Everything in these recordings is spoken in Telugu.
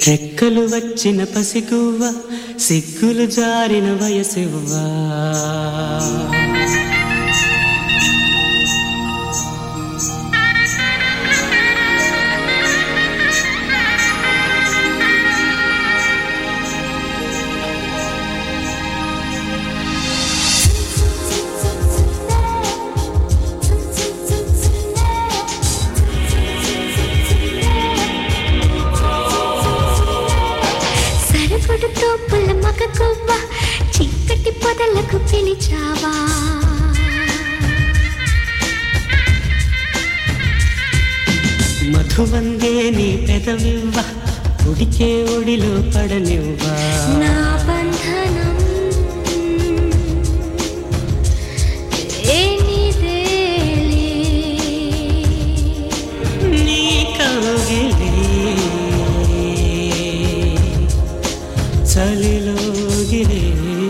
రెక్కలు వచ్చిన పసిగువ్వ సిగ్గులు జారిన వయసివ్వా సరపడుతో పుల్ల మగ కొవ్వ చీకటి పొదలకు పిలిచావా మధువంగే నీ పెదవివ్వ ఉడికే ఒడిలో పడనివ్వా నా బంధనం ఏ నీదేలే. నీ కౌగిలే చలిలోగిలే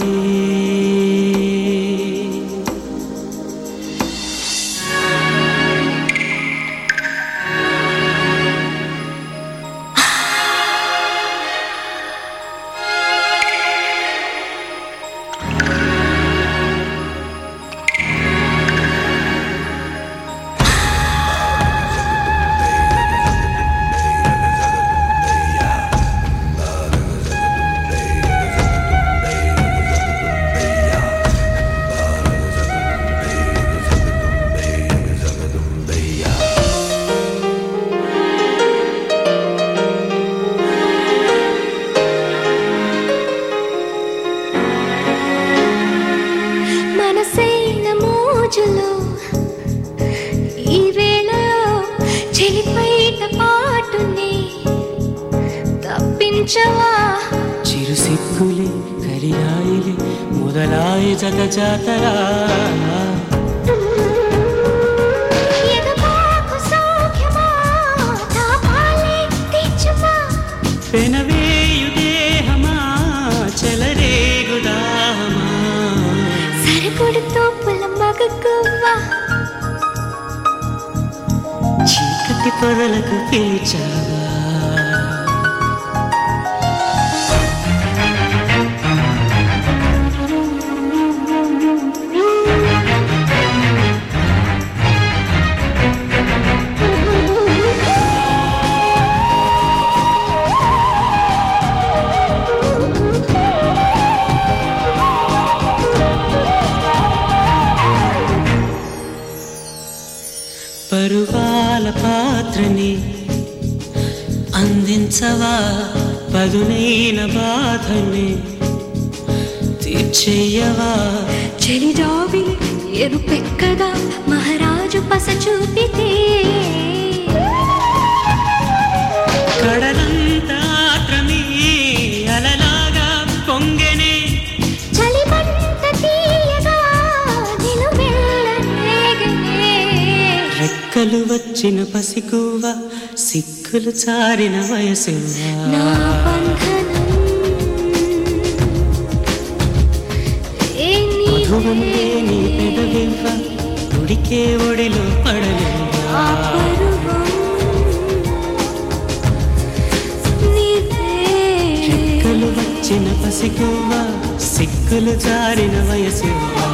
మనసైన మోజులో ఈ వేళలో చెలిపైట పాటుని తప్పించవా చిరు సిగ్గులే కరియాయిలే మొదలాయి జగ జాతరా ఎగబాకు సౌఖ్యమా తాపాలే తెచ్చుమా పెనవేయు దేహమా చెలరేగుదాహమా సరకుడుతో పుల మగకువ్వా చీకటి పొరలకు పిలిచావా పరువాల పాత్రని అందించవా పదునైన బాధని తీర్చేయవా చెలిరావి ఎరుపెక్కగా మహారాజు పస చూపితే కడలంతా ఆత్రమే అలలాగా పొంగెనే చలిమంట తీయగా నిలువెల్లరేగనే. రెక్కలు వచ్చిన పసిగువ్వ సిక్కులు చారిన వయసువ్వా నా బంధనం ఏ మధువందే నీ నీదే. పెదవివ్వ ఉడికే ఒడిలో ఆ పడలేవా పరువం నీదే. రెక్కలు వచ్చిన పసిగువ్వ సిక్కులు జారిన వయసువ్వా